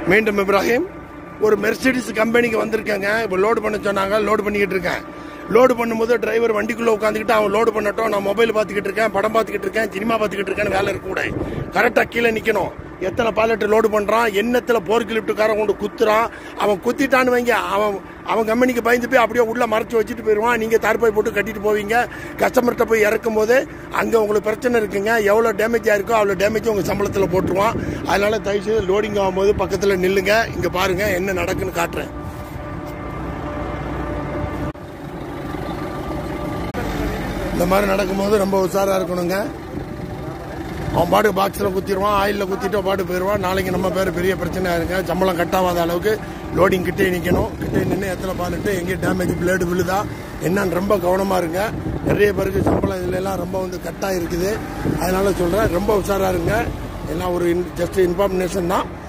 மீண்டும் இப்ராஹிம் ஒரு மெர்சிடிஸ் கம்பெனிக்கு வந்திருக்கேங்க இப்போ லோடு பண்ண சொன்னாங்க லோடு பண்ணிக்கிட்டு இருக்கேன் லோடு பண்ணும்போது டிரைவர் வண்டிக்குள்ள உட்காந்துக்கிட்டு அவன் லோடு பண்ணட்டும் நான் மொபைல் பார்த்துக்கிட்டு இருக்கேன் படம் பார்த்துக்கிட்டு இருக்கேன் சினிமா பார்த்துக்கிட்டு இருக்கேன்னு வேலை இருக்கக்கூடாது கரெக்டாக கீழே நிற்கணும் எத்தனை பாலெட்டு லோடு பண்ணுறான் எண்ணத்தில் போர்க்கு லிஃப்ட்டுக்காரன் கொண்டு குத்துறான் அவன் குத்திட்டான்னு வைங்க அவன் அவன் கம்பெனிக்கு பயந்து போய் அப்படியே உள்ள மறைச்சு வச்சுட்டு போயிடுவான் நீங்கள் தார்பாய் போட்டு கட்டிட்டு போவீங்க கஸ்டமர்கிட்ட போய் இறக்கும் போது அங்கே உங்களுக்கு பிரச்சனை இருக்குங்க எவ்வளோ டேமேஜ் ஆயிருக்கோ அவ்வளோ டேமேஜ் உங்கள் சம்பளத்தில் போட்டுருவான் அதனால தயவுசெய்து லோடிங் ஆகும்போது பக்கத்தில் நில்லுங்க இங்கே பாருங்க என்ன நடக்குன்னு காட்டுறேன் இந்த மாதிரி நடக்கும்போது ரொம்ப உஷாரா இருக்கணுங்க அவன் பாட்டு பாக்ஸில் குத்திடுவான் ஆயிலில் குத்திட்டு அவன் பாட்டு போயிடுவான் நாளைக்கு நம்ம பேர் பெரிய பிரச்சனையா இருங்க சம்பளம் கட்டாவாத அளவுக்கு லோடிங் கிட்டே நிற்கணும் கிட்டே நின்று எத்தனை பாலிட்டு எங்கே டேமேஜ் பிளேடு விழுதா என்னன்னு ரொம்ப கவனமாக இருங்க நிறைய பேருக்கு சம்பளம் இதுல எல்லாம் ரொம்ப வந்து கட்டாக இருக்குது அதனால சொல்கிறேன் ரொம்ப உஷாரா இருங்க எல்லாம் ஒரு ஜஸ்ட் இன்ஃபர்மேஷன் தான்